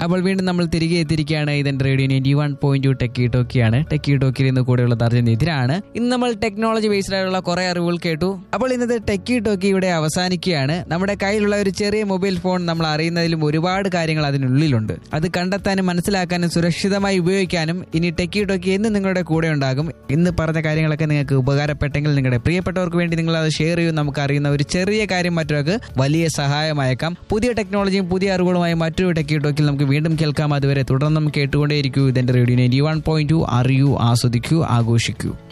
അപ്പോൾ വീണ്ടും നമ്മൾ തിരികെ എത്തിയിരിക്കുകയാണ് ഇതിന്റെ radio ninety one point two techie ടോക്കിയാണ് ടെക്കി ടോക്കിൽ ഇന്ന് കൂടെയുള്ളത് അർജുൻ എതിരാണ് ഇന്ന് നമ്മൾ ടെക്നോളജി ബേസ്ഡ് ആയിട്ടുള്ള കുറെ അറിവുകൾ കേട്ടു അപ്പോൾ ഇന്നത്തെ ടെക്കി ടോക്കി ഇവിടെ അവസാനിക്കുകയാണ് നമ്മുടെ കയ്യിലുള്ള ഒരു ചെറിയ മൊബൈൽ ഫോൺ നമ്മൾ അറിയുന്നതിലും ഒരുപാട് കാര്യങ്ങൾ അതിനുള്ളിലുണ്ട് അത് കണ്ടെത്താനും മനസ്സിലാക്കാനും സുരക്ഷിതമായി ഉപയോഗിക്കാനും ഇനി ടെക്കി ടോക്കി എന്ന് നിങ്ങളുടെ കൂടെ ഉണ്ടാകും ഇന്ന് പറഞ്ഞ കാര്യങ്ങളൊക്കെ നിങ്ങൾക്ക് ഉപകാരപ്പെട്ടെങ്കിൽ നിങ്ങളുടെ പ്രിയപ്പെട്ടവർക്ക് വേണ്ടി നിങ്ങൾ അത് ഷെയർ ചെയ്യും നമുക്ക് അറിയുന്ന ഒരു ചെറിയ കാര്യം മറ്റൊരാൾക്ക് വലിയ സഹായമായേക്കാം പുതിയ ടെക്നോളജിയും പുതിയ അറിവുകളുമായി മറ്റൊരു ടെക്കി ടോക്കിൽ നമുക്ക് വീണ്ടും കേൾക്കാം അതുവരെ തുടർന്നും കേട്ടുകൊണ്ടേയിരിക്കൂ ഇതിന്റെ radio ninety one point two അറിയൂ ആസ്വദിക്കൂ ആഘോഷിക്കൂ